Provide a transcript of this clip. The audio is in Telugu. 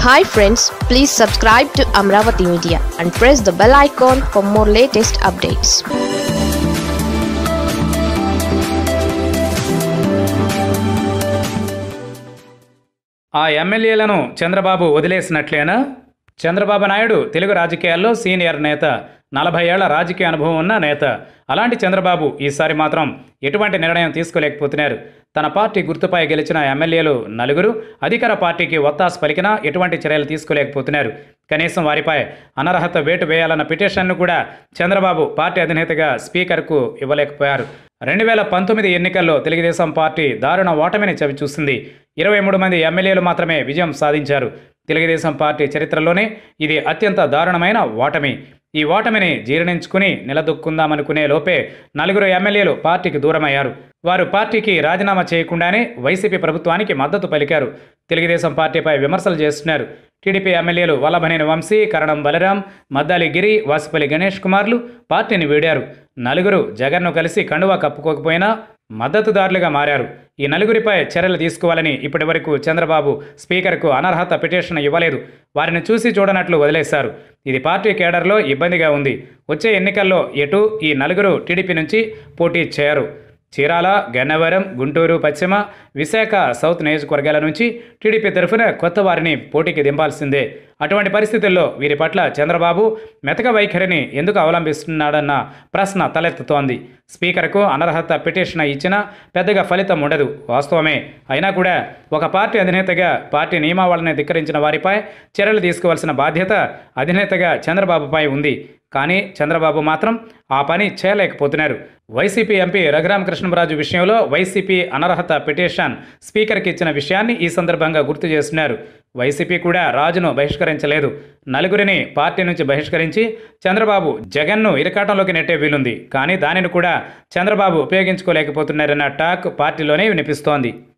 hi friends please subscribe to Amaravati media and press the bell icon for more latest updates ఆ ఎమ్మెల్యేలను చంద్రబాబు వదిలేసినట్లేనా చంద్రబాబు నాయుడు తెలుగు రాజకీయాల్లో సీనియర్ నేత నలభై ఏళ్ల రాజకీయ అనుభవం ఉన్న నేత అలాంటి చంద్రబాబు ఈసారి మాత్రం ఎటువంటి నిర్ణయం తీసుకోలేకపోతున్నారు తన పార్టీ గుర్తుపై గెలిచిన ఎమ్మెల్యేలు నలుగురు అధికార పార్టీకి ఒత్తాసు పలికినా ఎటువంటి చర్యలు తీసుకోలేకపోతున్నారు కనీసం వారిపై అనర్హత వేటు వేయాలన్న పిటిషన్ను కూడా చంద్రబాబు పార్టీ అధినేతగా స్పీకర్కు ఇవ్వలేకపోయారు రెండు వేల పంతొమ్మిది ఎన్నికల్లో తెలుగుదేశం పార్టీ దారుణ ఓటమిని చవిచూసింది ఇరవై మూడు మంది ఎమ్మెల్యేలు మాత్రమే విజయం సాధించారు తెలుగుదేశం పార్టీ చరిత్రలోనే ఇది అత్యంత దారుణమైన ఓటమి ఈ ఓటమిని జీర్ణించుకుని నిలదొక్కుందామనుకునే లోపే నలుగురు ఎమ్మెల్యేలు పార్టీకి దూరమయ్యారు వారు పార్టీకి రాజీనామా చేయకుండానే వైసీపీ ప్రభుత్వానికి మద్దతు పలికారు తెలుగుదేశం పార్టీపై విమర్శలు చేస్తున్నారు టీడీపీ ఎమ్మెల్యేలు వల్లభనేని వంశీ కరణం బలరాం మద్దాలి గిరి వాసుపల్లి గణేష్ కుమార్లు పార్టీని వీడారు నలుగురు జగన్ను కలిసి కండువా కప్పుకోకపోయినా మద్దతుదారులుగా మారారు ఈ నలుగురిపై చర్యలు తీసుకోవాలని ఇప్పటివరకు చంద్రబాబు స్పీకర్కు అనర్హత పిటిషన్ ఇవ్వలేదు వారిని చూసి చూడనట్లు వదిలేశారు ఇది పార్టీ కేడర్లో ఇబ్బందిగా ఉంది వచ్చే ఎన్నికల్లో ఎటు ఈ నలుగురు టీడీపీ నుంచి పోటీ చేయరు చీరాల గన్నవరం గుంటూరు పశ్చిమ విశాఖ సౌత్ నియోజకవర్గాల నుంచి టీడీపీ తరఫున కొత్త వారిని పోటీకి దింపాల్సిందే అటువంటి పరిస్థితుల్లో వీరి పట్ల చంద్రబాబు మెతక వైఖరిని ఎందుకు అవలంబిస్తున్నాడన్న ప్రశ్న తలెత్తుతోంది స్పీకర్కు అనర్హత పిటిషన్ ఇచ్చినా పెద్దగా ఫలితం ఉండదు వాస్తవమే అయినా కూడా ఒక పార్టీ అధినేతగా పార్టీ నియమావళిని ధిక్కరించిన వారిపై చర్యలు తీసుకోవాల్సిన బాధ్యత అధినేతగా చంద్రబాబుపై ఉంది కానీ చంద్రబాబు మాత్రం ఆ పని చేయలేకపోతున్నారు వైసీపీ ఎంపీ రఘురామకృష్ణరాజు విషయంలో వైసీపీ అనర్హత పిటిషన్ స్పీకర్కి ఇచ్చిన విషయాన్ని ఈ సందర్భంగా గుర్తు చేస్తున్నారు వైసీపీ కూడా రాజును బహిష్కరించలేదు నలుగురిని పార్టీ నుంచి బహిష్కరించి చంద్రబాబు జగన్ను ఇరకాటంలోకి నెట్టే వీలుంది కానీ దానిని కూడా చంద్రబాబు ఉపయోగించుకోలేకపోతున్నారన్న టాక్ పార్టీలోనే వినిపిస్తోంది